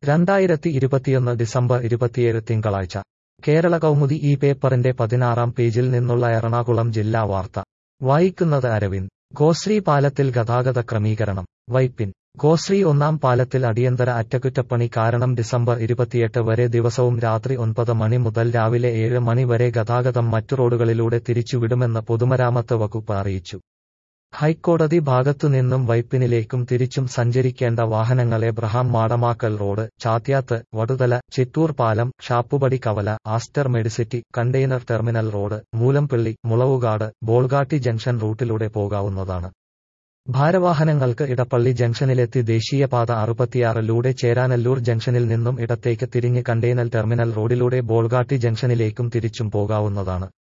രണ്ടായിരത്തി ഇരുപത്തിയൊന്ന് ഡിസംബർ ഇരുപത്തിയേഴ് തിങ്കളാഴ്ച കേരള കൗമുദി ഈ പേപ്പറിന്റെ പതിനാറാം പേജിൽ നിന്നുള്ള എറണാകുളം ജില്ലാ വാർത്ത വായിക്കുന്നത് അരവിന്ദ് ഗോശ്രീ പാലത്തിൽ ഗതാഗത ക്രമീകരണം വൈപ്പിൻ ഗോശ്രീ ഒന്നാം പാലത്തിൽ അടിയന്തര അറ്റകുറ്റപ്പണി കാരണം ഡിസംബർ ഇരുപത്തിയെട്ട് വരെ ദിവസവും രാത്രി ഒൻപത് മണി മുതൽ രാവിലെ ഏഴ് മണി വരെ ഗതാഗതം മറ്റു റോഡുകളിലൂടെ തിരിച്ചുവിടുമെന്ന് പൊതുമരാമത്ത് വകുപ്പ് അറിയിച്ചു ഹൈക്കോടതി ഭാഗത്തുനിന്നും വൈപ്പിനിലേക്കും തിരിച്ചും സഞ്ചരിക്കേണ്ട വാഹനങ്ങൾ എബ്രഹാം മാടമാക്കൽ റോഡ് ചാത്യാത്ത് വടുതല ചിറ്റൂർ പാലം ഷാപ്പുപടി കവല Aster Medicity container terminal road Moolampilly Mulavukad Bolgatty junction റൂട്ടിലൂടെ പോകാവുന്നതാണ് ഭാരവാഹനങ്ങൾക്ക് ഇടപ്പള്ളി ജംഗ്ഷനിലെത്തി ദേശീയപാത അറുപത്തിയാറിലൂടെ ചേരാനല്ലൂർ ജംഗ്ഷനിൽ നിന്നും ഇടത്തേക്ക് തിരിഞ്ഞ് കണ്ടെയ്നർ ടെർമിനൽ റോഡിലൂടെ ബോൾഗാട്ടി ജംഗ്ഷനിലേക്കും തിരിച്ചും പോകാവുന്നതാണ്